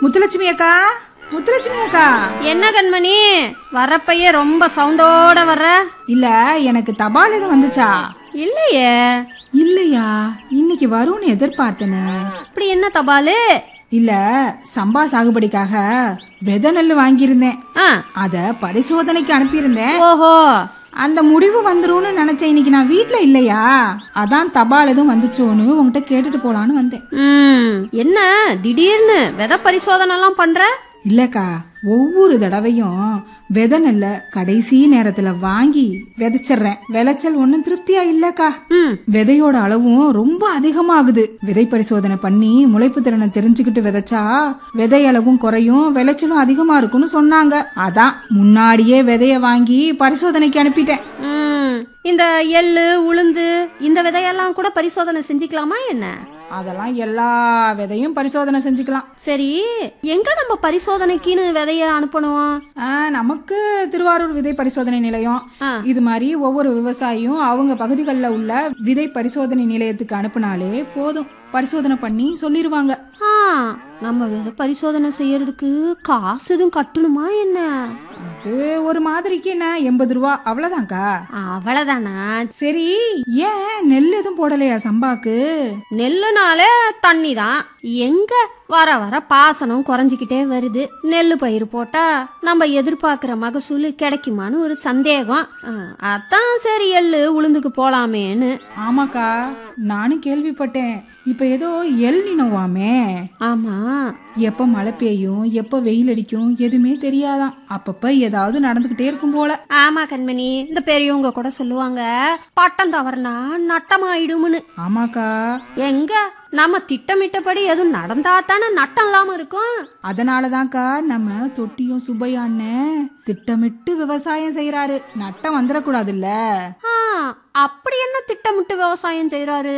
முத்துலட்சுமி அக்கா முத்துலட்சுமி அக்கா என்ன கண்மணி வரப்பையே ரொம்ப சவுண்டோட வர்ற இல்ல எனக்கு தபால் எதுவும் வந்துச்சா இல்லையே இல்லையா இன்னைக்கு வரும்னு எதிர்பார்த்தேனே அப்படி என்ன தபாலு இல்ல சம்பா சாகுபடிக்காக விதை நெல் வாங்கியிருந்தேன் ஆ அத பரிசோதனைக்கு அனுப்பியிருந்தேன் ஓஹோ அந்த முடிவு வந்துரும்னு நினைச்சேன் இன்னைக்கு நான் வீட்ல இல்லையா அதான் தபால் எதுவும் வந்துச்சோன்னு உங்ககிட்ட கேட்டுட்டு போலான்னு வந்தேன் ம் என்ன திடீர்னு விதை பரிசோதனை எல்லாம் பண்ற இல்லக்கா ஒவ்வொரு தடவையும் விதை நெல்ல கடைசி நேரத்துல வாங்கி விதைச்சிடுறேன் விளைச்சல் ஒன்றும் திருப்தியா இல்லக்கா ம் விதையோட அளவும் ரொம்ப அதிகமாகுது விதை பரிசோதனை பண்ணி முளைப்பு திறனை தெரிஞ்சுக்கிட்டு விதைச்சா விதை அளவும் குறையும் விளைச்சலும் அதிகமா இருக்கும்னு சொன்னாங்க அதான் முன்னாடியே விதைய வாங்கி பரிசோதனைக்கு அனுப்பிட்டேன் ம் இந்த எள்ளு உளுந்து இந்த விதையெல்லாம் கூட பரிசோதனை செஞ்சுக்கலாமா என்ன அதெல்லாம் எல்லா விதையும் பரிசோதனை செஞ்சுக்கலாம் சரி எங்க நம்ம பரிசோதனைக்குன்னு விதைய அனுப்பணும் ஆ, நமக்கு திருவாரூர் விதை பரிசோதனை நிலையம் ஆ. இது மாதிரி ஒவ்வொரு விவசாயியும் அவங்க பகுதிகளில் உள்ள விதை பரிசோதனை நிலையத்துக்கு அனுப்புனாலே போதும் பரிசோதனை பண்ணி சொல்லிடுவாங்க ஆ நம்ம விதை பரிசோதனை செய்யறதுக்கு காசு எதுவும் கட்டணுமா என்ன அது ஒரு மாதிரிக்கு என்ன எண்பது ரூபா அவ்வளவுதான்க்கா அவ்வளவுதானா சரி ஏன் நெல் எதுவும் போடலையா சம்பாக்கு நெல்லுனாலே தண்ணி தான் எங்க வர வர பாசனம் குறைஞ்சிக்கிட்டே வருது நெல் பயிர் போட்டா நம்ம எதிர்பார்க்கிற மகசூல் கிடைக்குமான்னு ஒரு சந்தேகம் ஆ, அதான் சரி எள்ளு உளுந்துக்கு போலாமேன்னு ஆமாக்கா நானும் கேள்விப்பட்டேன் இப்ப ஏதோ எல் நினவாமே ஆமா எப்ப மழை பெய்யும் எப்ப வெயில் அடிக்கும் எதுவுமே தெரியாதாம் அப்பப்ப ஏதாவது நடந்துகிட்டே இருக்கும் போல ஆமா கண்மணி இந்த பெரியவங்க கூட சொல்லுவாங்க பட்டம் தவறுனா நட்டமாயிடும்னு ஆமாக்கா எங்க நம்ம திட்டமிட்டபடி எதுவும் நடந்தா தானே நட்டம் இல்லாம இருக்கும் அதனாலதான்க்கா நம்ம தொட்டியும் சுப்பையான்னு திட்டமிட்டு விவசாயம் செய்யறாரு நட்டம் வந்துடக்கூடாதுல்ல ஆ, அப்படி என்ன திட்டமிட்டு விவசாயம் செய்யறாரு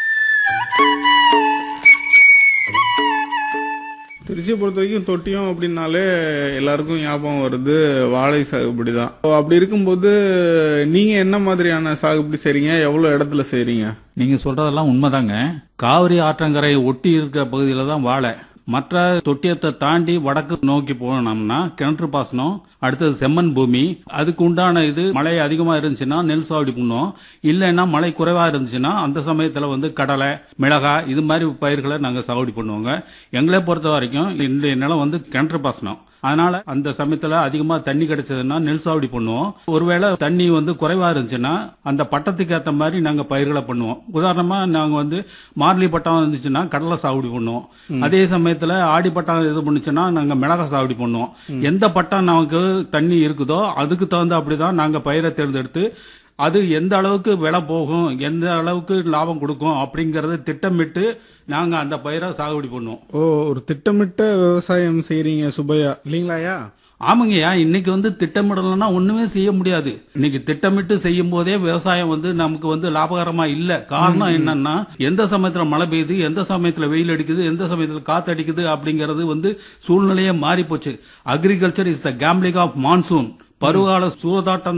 திருச்சியை பொறுத்த வரைக்கும் தொட்டியம் அப்படின்னாலே எல்லாருக்கும் ஞாபகம் வருது வாழை சாகுபடி தான் அப்படி இருக்கும்போது நீங்க என்ன மாதிரியான சாகுபடி செய்றீங்க எவ்வளவு இடத்துல செய்றீங்க நீங்க சொல்றதெல்லாம் உண்மைதாங்க காவிரி ஆற்றங்கரை ஒட்டி இருக்கிற பகுதியில தான் வாழை மற்ற தொட்டியத்தை தாண்டி வடக்கு நோக்கி போனோம்னா கிணற்று பாசனம் அடுத்தது செம்மண் பூமி அதுக்கு உண்டான இது மழை அதிகமா இருந்துச்சுன்னா நெல் சாகுடி பண்ணுவோம் இல்லைன்னா மழை குறைவா இருந்துச்சுன்னா அந்த சமயத்துல வந்து கடலை மிளகாய் இது மாதிரி பயிர்களை நாங்க சாகுடி பண்ணுவோங்க எங்களை பொறுத்த வரைக்கும் இந்த நிலம் வந்து கிணற்று பாசனம் அதனால அந்த சமயத்துல அதிகமா தண்ணி கிடைச்சதுன்னா நெல் சாகுடி பண்ணுவோம் ஒருவேளை தண்ணி வந்து குறைவா இருந்துச்சுன்னா அந்த பட்டத்துக்கு ஏத்த மாதிரி நாங்க பயிர்களை பண்ணுவோம் உதாரணமா நாங்க வந்து மார்லி பட்டம் இருந்துச்சுன்னா கடலை சாகுடி பண்ணுவோம் அதே சமயத்துல ஆடி பட்டம் இது பண்ணுச்சுன்னா நாங்க மிளகாய் சாகுடி பண்ணுவோம் எந்த பட்டம் நமக்கு தண்ணி இருக்குதோ அதுக்கு தகுந்த அப்படிதான் நாங்க பயிரை தேர்ந்தெடுத்து அது எந்த அளவுக்கு விலை போகும் எந்த அளவுக்கு லாபம் கொடுக்கும் அப்படிங்கறத திட்டமிட்டு நாங்க அந்த பயிரை சாகுபடி பண்ணுவோம் ஓ ஒரு திட்டமிட்ட விவசாயம் செய்றீங்க சுபையா இல்லீங்களாயா ஆமாங்கய்யா இன்னைக்கு வந்து திட்டமிடலைன்னா ஒண்ணுமே செய்ய முடியாது இன்னைக்கு திட்டமிட்டு செய்யும் போதே விவசாயம் வந்து நமக்கு வந்து லாபகரமா இல்ல காரணம் என்னன்னா எந்த சமயத்துல மழை பெய்யுது எந்த சமயத்துல வெயில் அடிக்குது எந்த சமயத்துல காத்து அடிக்குது அப்படிங்கறது வந்து சூழ்நிலையே மாறி போச்சு agriculture is the gambling of monsoon பருவகால சூதாட்டம்